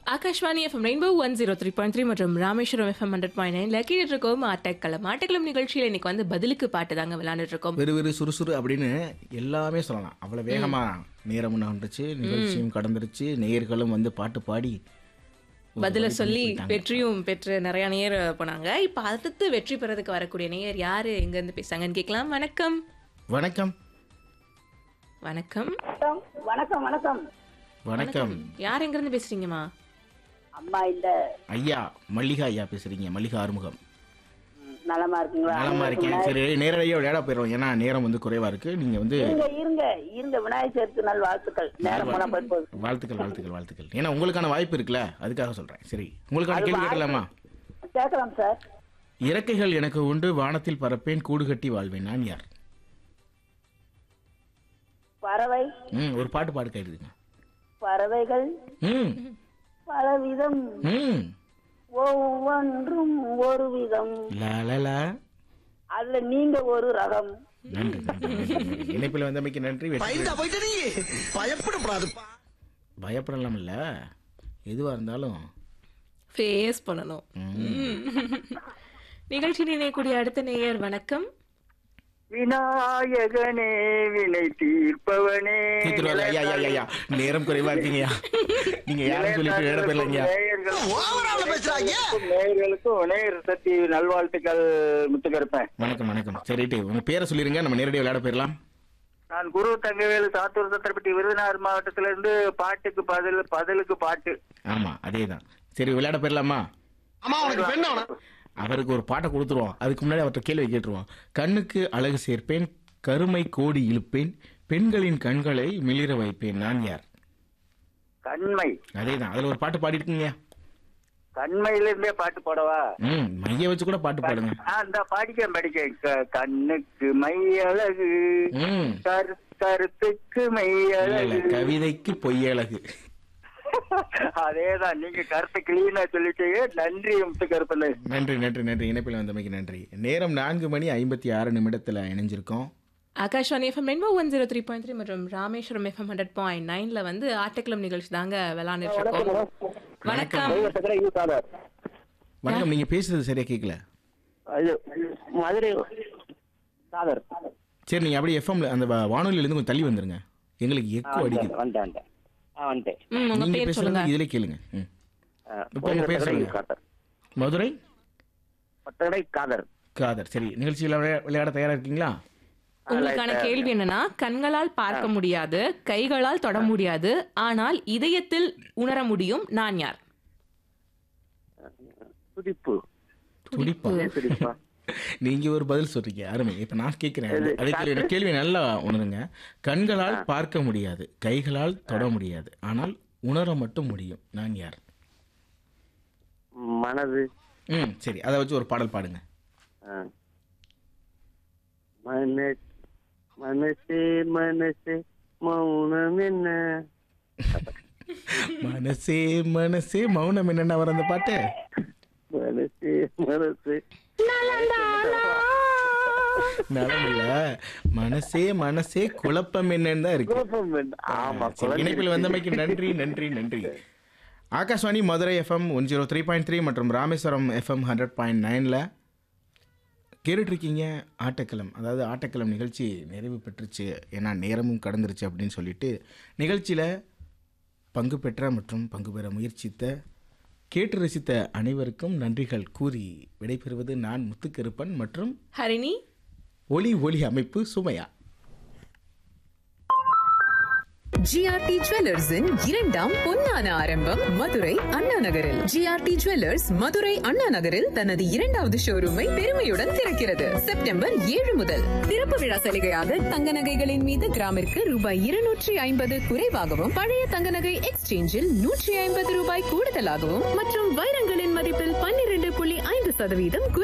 Akashvani FM Rainbow one zero three point three மற்றும் Rameswaram FM hundred point நைன்ல கேட்டு இருக்கோம் ஆட்டக்களம் ஆட்டக்களம் நிகழ்ச்சியில் இன்னைக்கு வந்து பதிலுக்கு பாட்டு தாங்க விளையாண்டுட்டு இருக்கோம் வெறு சுறுசுறு அப்படின்னு எல்லாமே சொல்லலாம் அவ்வளவு வேகமா நேரம் வந்துச்சு நிகழ்ச்சியும் கடந்துருச்சு நேயர்களும் வந்து பாட்டு பாடி ஒரு பதில வழி சொல்லி போயிட்டாங்க. வெற்றியும் பெற்று நிறைய நேர் போனாங்க இப்ப அடுத்து வெற்றி பெறதுக்கு வரக்கூடிய நேயர் யாரு எங்க இருந்து பேசுறாங்கன்னு கேட்கலாம் வணக்கம் வணக்கம் வணக்கம் வணக்கம் வணக்கம் வணக்கம் வணக்கம் யார் எங்க இருந்து பேசுறீங்கம்மா அம்மா இல்ல ஐயா மல்லிகா ஐயா பேசுறீங்க மல்லிகா ஆறுமுகம் ம், நலமா இருக்கீங்களா நலமா இருக்கேன் சரி நேரடியாக விளையாட போயிடும் ஏன்னா நேரம் வந்து குறைவா இருக்கு நீங்க வந்து இருங்க இருங்க இருங்க விநாயகர் சதுர்த்தி நாள் வாழ்த்துக்கள் நேரம் போனா போய் போகுது வாழ்த்துக்கள் வாழ்த்துக்கள் வாழ்த்துக்கள் ஏன்னா உங்களுக்கான வாய்ப்பு இருக்குல்ல அதுக்காக சொல்றேன் சரி உங்களுக்கான கேள்வி கேட்கலாமா கேட்கலாம் சார் இறக்கைகள் எனக்கு உண்டு வானத்தில் பறப்பேன் கூடு கட்டி வாழ்வேன் நான் யார் பறவை ம் ஒரு பாட்டு பாடு கேட்டுதுங்க பறவைகள் ம் பலவிதம் ம் ஒவ்வொன்றும் ஒரு விதம் லா லா லா அதுல நீங்க ஒரு ரகம் நன்றி நன்றி, நன்றி, நன்றி. இணைப்பில் வந்தமைக்கு நன்றி வெற்றி பயப்படப்படாதுப்பா பயப்படலாம் இல்ல எதுவா இருந்தாலும் ஃபேஸ் பண்ணணும் நிகழ்ச்சியில் இணையக்கூடிய அடுத்த நேயர் வணக்கம் விநாயகனே வினை தீர்ப்பவனே தீத்துருவாங்க ஐயா ஐயா ஐயா, ஐயா நேரம் குறைவா இருக்கீங்கய்யா நீங்க யாரும் சொல்லிட்டு விளையாட போயிடலைங்க ஓவரால பேசுறாங்க நேயர்களுக்கும் நேயர் சக்தி நல்வாழ்த்துக்கள் முத்துக்கருப்பேன் வணக்கம் வணக்கம் சரிட்டு உங்க பேரை சொல்லிருங்க நம்ம நேரடியாக விளையாட போயிடலாம் நான் குரு தங்கவேலு சாத்தூர் சத்திரப்பட்டி விருதுநகர் மாவட்டத்துல இருந்து பாட்டுக்கு பதில் பதிலுக்கு பாட்டு ஆமா அதேதான் சரி விளையாட போயிடலாமா அம்மா உனக்கு பெண் வேணும் அவருக்கு ஒரு பாட்டை கொடுத்துருவோம் அதுக்கு முன்னாடி அவர்கிட்ட கேள்வி கேட்டுருவோம் கண்ணுக்கு அழகு சேர்ப்பேன் கருமை கோடி இழுப்பேன் பெண்களின் கண்களை மிளிர வைப்பேன் நான் யார் கண்மை அதேதான் அதுல ஒரு பாட்டு பாடிருக்கீங்க கண்மையில இருந்தே பாட்டு போடவா ம் மைய வச்சு கூட பாட்டு பாடுங்க ஆ, இந்த படிக்க படிக்க க- கண்ணுக்கு மை அழகு ம் கரு கருத்துக்கு மை இல்ல, இல்ல, அழகு கவிதைக்கு பொய்யழகு அதேதான் நீங்க கருத்து கிளீனா சொல்லிட்டீங்க நன்றி முத்துக்கருப்பன் நன்றி நன்றி நன்றி இணைப்பில் வந்தமைக்கு நன்றி நேரம் நான்கு மணி ஐம்பத்தி ஆறு நிமிடத்துல இணைஞ்சிருக்கோம் Akashvani FM Rainbow one zero three point three மற்றும் ராமேஸ்வரம் எஃப்எம் ஹண்ட்ரட் பாயிண்ட் நைன்ல வந்து ஆட்டக்கிளம் நிகழ்ச்சி தாங்க விளையாண்டுட்டு இருக்கோம் வணக்கம் வணக்கம் நீங்க பேசுறது சரியா கேட்கல மதுரை சாதர் சரி நீங்க அப்படியே எஃப்எம்ல அந்த வா- வானொலியில இருந்து கொஞ்சம் தள்ளி வந்துருங்க எங்களுக்கு எக்கோ அடிக்குது வந்துட்டேன் வந்துட்டேன் ஆ வந்துட்டேன் ம் உங்க நீங்க பேர் சொல்லுங்க பேசுறது இதுல கேளுங்க ம். ஆ, இப்போ உங்க பேர் சொல்லுங்க காதர் மதுரை பட்டடை காதர் காதர் சரி நிகழ்ச்சியில் விளையா- விளையாட தயாரா இருக்கீங்களா உங்களுக்கான கேள்வி என்னன்னா கண்களால் பார்க்க முடியாது கைகளால் தொட முடியாது ஆனால் இதயத்தில் உணர முடியும் நான் யார் துடிப்பு துடிப்பா துடிப்பா நீங்க ஒரு பதில் சொல்றீங்க அருமை இப்ப நான் கேட்கிறேன் அதுக்கு எனக்கு கேள்வி நல்லா உணருங்க கண்களால் பார்க்க முடியாது கைகளால் தொட முடியாது ஆனால் உணர மட்டும் முடியும் நான் யார் மனது ம் சரி அதை வச்சு ஒரு பாடல் பாடுங்க ஆ. மன மனசே மனசே மௌனம் என்ன மனசே மனசே மௌனம் என்னென்ன வர அந்த பாட்டு மனசே மனசே நலம் இல்ல மனசே மனசே குழப்பம் என்னன்னு தான் இருக்கு கோபம் என்ன? ஆமா சரி, இணைப்பில் வந்தமைக்கு நன்றி நன்றி நன்றி Akashvani Madurai FM one zero three point three மற்றும் ராமேஸ்வரம் எஃப்எம் ஹண்ட்ரட் பாயிண்ட் நைனில் கேட்டுட்ருக்கீங்க ஆட்டக்களம் அதாவது ஆட்டக்களம் நிகழ்ச்சி நிறைவு பெற்றுச்சு ஏன்னா நேரமும் கடந்துருச்சு அப்படின்னு சொல்லிட்டு நிகழ்ச்சியில் பங்கு பெற்ற மற்றும் பங்கு பெற முயற்சித்த கேட்டு ரசித்த அனைவருக்கும் நன்றிகள் கூறி விடைபெறுவது நான் முத்துக்கருப்பன் மற்றும் ஹரிணி ஒலி ஒலி அமைப்பு சுமையா ஜிஆர்டி ஜுவல்லர்ஸின் இரண்டாம் பொன்னான ஆரம்பம் மதுரை அண்ணா நகரில் ஜிஆர்டி ஜுவல்லர்ஸ் மதுரை அண்ணா நகரில் தனது இரண்டாவது ஷோரூமை பெருமையுடன் திறக்கிறது செப்டம்பர் ஏழு முதல் திறப்பு விழா சலுகையாக தங்க நகைகளின் மீது கிராமிற்கு ரூபாய் இருநூற்றி ஐம்பது குறைவாகவும் பழைய தங்க நகை எக்ஸ்சேஞ்சில் நூற்றி ஐம்பது ரூபாய் கூடுதலாகவும் மற்றும் வைரங்களின் மதிப்பில் பன்னிரண்டு புள்ளி ஐந்து சதவீதம்